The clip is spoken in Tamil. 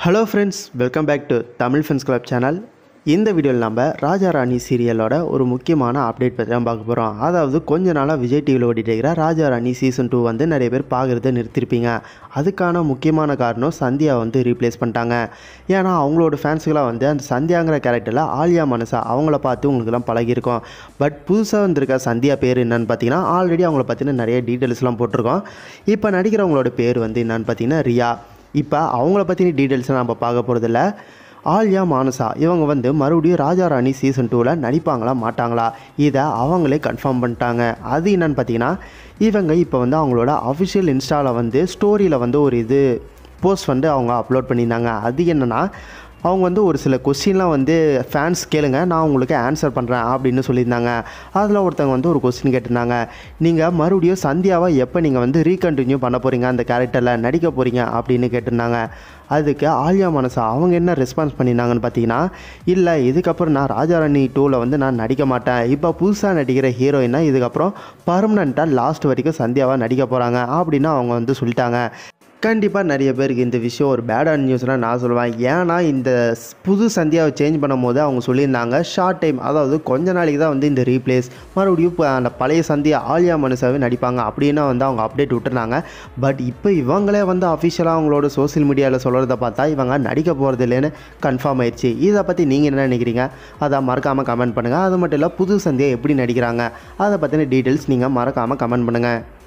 hello friends welcome back to Tamil friends club channel இந்த வீடியோவில் நம்ம ராஜா ராணி சீரியலோட ஒரு முக்கியமான அப்டேட் பற்றி தான் பார்க்க போகிறோம் அதாவது கொஞ்ச நாளாக விஜய் டிவியில் ஓடிட்டு இருக்கிற ராஜா ராணி சீசன் டூ வந்து நிறைய பேர் பார்க்குறத நிறுத்திருப்பீங்க அதுக்கான முக்கியமான காரணம் சந்தியா வந்து ரீப்ளேஸ் பண்ணிட்டாங்க ஏன்னா அவங்களோட ஃபேன்ஸுக்கெல்லாம் வந்து அந்த சந்தியாங்கிற கேரக்டரில் ஆலியா மனசா அவங்கள பார்த்து உங்களுக்குலாம் பழகிருக்கும் பட் புதுசாக வந்திருக்க சந்தியா பேர் என்னன்னு பார்த்தீங்கன்னா ஆல்ரெடி அவங்கள பற்றின நிறைய டீட்டெயில்ஸ்லாம் போட்டிருக்கோம் இப்போ நடிக்கிறவங்களோட பேர் வந்து என்னன்னு பார்த்தீங்கன்னா ரியா இப்போ அவங்கள பற்றின டீட்டெயில்ஸை நம்ம பார்க்க போகிறதில்ல ஆல்யா மானசா இவங்க வந்து மறுபடியும் ராஜா ராணி சீசன் டூவில் நடிப்பாங்களா மாட்டாங்களா இதை அவங்களே கன்ஃபார்ம் பண்ணிட்டாங்க அது என்னன்னு பார்த்தீங்கன்னா இவங்க இப்போ வந்து அவங்களோட அஃபிஷியல் இன்ஸ்டாவில் வந்து ஸ்டோரியில் வந்து ஒரு இது போஸ்ட் வந்து அவங்க அப்லோட் பண்ணியிருந்தாங்க அது என்னென்னா அவங்க வந்து ஒரு சில கொஸ்டின்லாம் வந்து ஃபேன்ஸ் கேளுங்க நான் உங்களுக்கு ஆன்சர் பண்ணுறேன் அப்படின்னு சொல்லியிருந்தாங்க அதில் ஒருத்தவங்க வந்து ஒரு கொஸ்டின் கேட்டிருந்தாங்க நீங்கள் மறுபடியும் சந்தியாவை எப்போ நீங்கள் வந்து ரீகண்டினியூ பண்ண போகிறீங்க அந்த கேரக்டரில் நடிக்க போகிறீங்க அப்படின்னு கேட்டிருந்தாங்க அதுக்கு ஆலியா மனசா அவங்க என்ன ரெஸ்பான்ஸ் பண்ணியிருந்தாங்கன்னு பார்த்தீங்கன்னா இல்லை இதுக்கப்புறம் நான் ராஜாராணி டூவில் வந்து நான் நடிக்க மாட்டேன் இப்போ புதுசாக நடிக்கிற ஹீரோயினா இதுக்கப்புறம் பர்மனண்ட்டாக லாஸ்ட் வரைக்கும் சந்தியாவாக நடிக்க போகிறாங்க அப்படின்னு அவங்க வந்து சொல்லிட்டாங்க கண்டிப்பாக நிறைய பேருக்கு இந்த விஷயம் ஒரு பேடான நியூஸ்னால் நான் சொல்லுவேன் ஏன்னா இந்த ஸ்- புது சந்தியாவை சேஞ்ச் பண்ணும்போது அவங்க சொல்லியிருந்தாங்க ஷார்ட் டைம் அதாவது கொஞ்ச நாளைக்கு தான் வந்து இந்த ரீப்ளேஸ் மறுபடியும் இப்போ அந்த பழைய சந்தியா ஆலியா மனுஷாவே நடிப்பாங்க அப்படின்னு வந்து அவங்க அப்டேட் விட்டுருந்தாங்க பட் இப்போ இவங்களே வந்து அஃபிஷியலாக அவங்களோட சோஷியல் மீடியாவில் சொல்கிறத பார்த்தா இவங்க நடிக்க போகிறது இல்லைன்னு கன்ஃபார்ம் ஆயிடுச்சு இதை பற்றி நீங்கள் என்ன நினைக்கிறீங்க அதை மறக்காமல் கமெண்ட் பண்ணுங்கள் அது மட்டும் இல்லை புது சந்தியா எப்படி நடிக்கிறாங்க அதை பற்றின டீட்டெயில்ஸ் நீங்கள் மறக்காமல் கமெண்ட் பண்ணுங்கள்